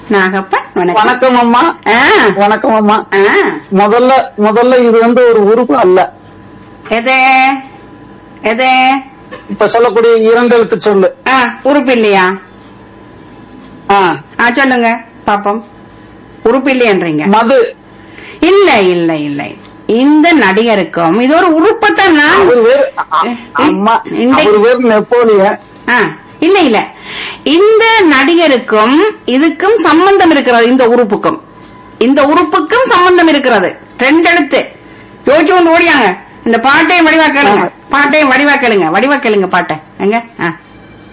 நாகப்பன் வணக்கம் வணக்கம் அம்மா ஆ, வணக்கம் அம்மா ஆ. முதல்ல முதல்ல இது வந்து ஒரு உறுப்பு அல்ல எது எது இப்ப சொல்லக்கூடிய இரண்டு எழுத்து சொல்லு ஆ, உறுப்பு இல்லையா ஆ, ஆ சொல்லுங்க பாப்போம் உறுப்பு இல்லையன்றீங்க மது இல்ல இல்ல இல்ல இந்த நடிகருக்கும் இது ஒரு உறுப்பத்தான் நான் அவர் வேறு அ- அ- அம்மா இந்த- அவர் வேறு நெப்போலியன் ஆ, இல்ல இல்ல இந்த நடிகருக்கும் இதுக்கும் சம்பந்தம் இருக்கிறது இந்த உறுப்புக்கும் இந்த உறுப்புக்கும் சம்பந்தம் இருக்கிறது ரெண்டு எழுத்து யோசிச்சு கொண்டு ஓடியாங்க இந்த பாட்டையும் வடிவா கேளுங்க பாட்டையும் வடிவா கேளுங்க வடிவா கேளுங்க பாட்டை எங்க ஆ